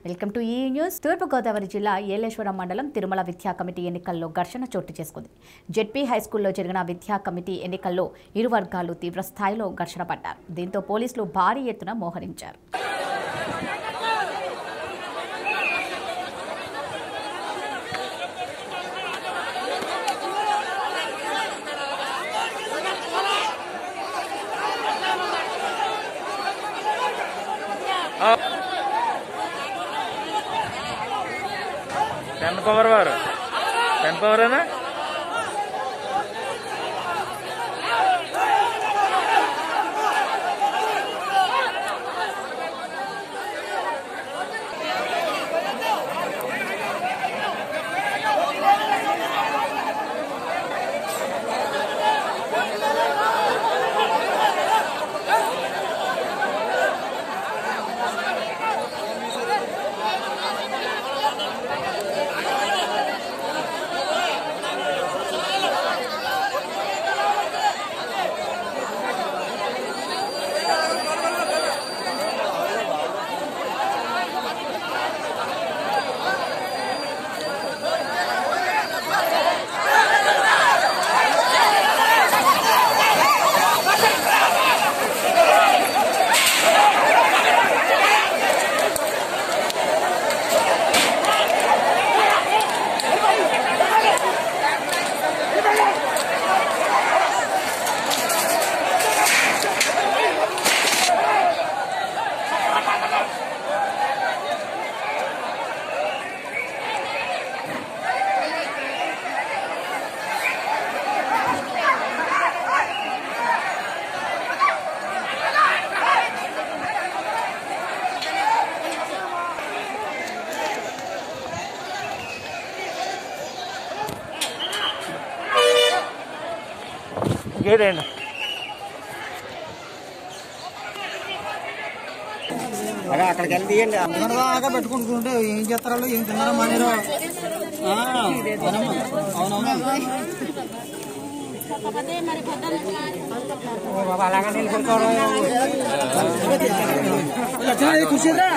Welcome to ఈ news Thurpugodavari జిల్లా ఏలేశ్వరం మండలం తిరుమల విద్యా కమిటీ ఎన్నికల్లో ఘర్షణ చోటు చేసుకుంది జెడ్పీ హైస్కూల్లో జరిగిన విద్యా కమిటీ ఎన్నికల్లో ఇరు వర్గాలు తీవ్ర స్థాయిలో ఘర్షణ పడ్డారు దీంతో పోలీసులు భారీ ఎత్తున మోహరించారు టెన్ పవర్ వారు టెన్ పవరేనా ఇంకేదేండి అక్కడ అక్కడికి వెళ్ళి తీయండి అందరూ బాగా పెట్టుకుంటుంటే ఏం చేస్తారో ఏం తిన్నారో మానేరో ఆ, అవునమ్మా అవునవును ఓ బాబా, అలాగే నిలబడుకోవడం. లచ్చన, ఇది కూర్చోరా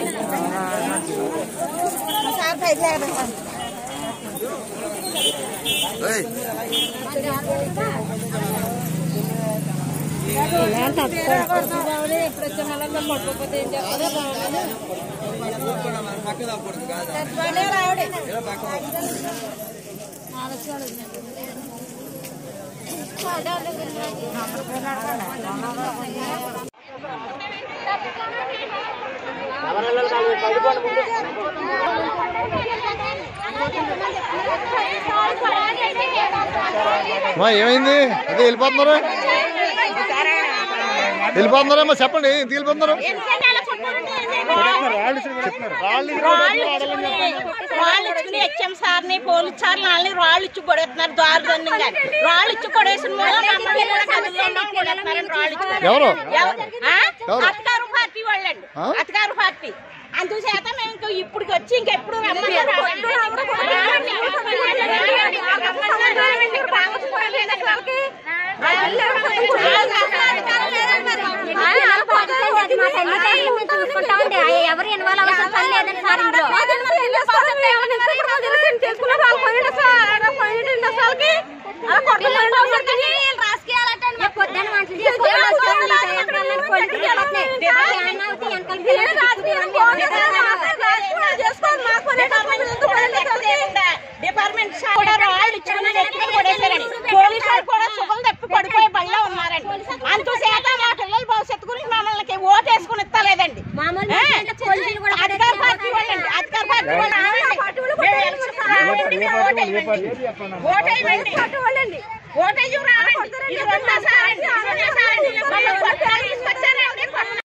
మా ఏమైంది అదే వెళ్ళిపోతున్నారు వెళ్ళిపోతున్నారమ్మా చెప్పండి ఏంటి వెళ్ళిపోతున్నారు రాళ్ళు ఇచ్చుకుని హెచ్ఎం సార్ని పోలీస్ సార్ వాళ్ళని రాళ్ళు ఇచ్చి కొడేస్తున్నారు దారుణంగా రాళ్ళు ఇచ్చి కొడేసిన మూలం మమ్మల్ని కూడా కదులులో కొడేస్తున్నారని రాళ్ళు ఇచ్చి ఎవరు ఎవరు? ఆ? ఎవరు? అధికార పార్టీ వాళ్ళండి ఆ? అధికార పార్టీ అందుచేత మేము ఇంక ఇప్పుడు వచ్చి ఇంకెప్పుడు రమ్మన్నారు. రావండి. ఎవరు ఇన్వాల్వ్ అవసరం పని లేదండి సార్ ఇందులో పొద్దున్న వంటలు డిపార్ట్మెంట్ సార్ కూడా రాళ్ళు ఇచ్చుకుని నెత్తిన కొడేశారండి పోలీసు వాళ్ళు కూడా సుఖం తప్పి పడిపోయి బళ్ళో ఉన్నారండి అంతసేత మా పిల్లల భవిష్యత్తు గురించి మమ్మల్ని ఓటేసుకుని ఇస్తలేదండి మామూలు ఏ? మనుషులంటే పోలీసులు కూడా అధికార పార్టీ వాళ్ళండి అధికార పార్టీ వాళ్ళు మేము ఎలక్షన్ రావండి, మేము ఓటేయమండి. ఓటేయమండి. ఓటేయు రావండి. ఇది రెండోసారి అండి. ఇది రెండోసారి అండి. మమ్మల్ని కొట్టాలి, తీసుకొచ్చారండి.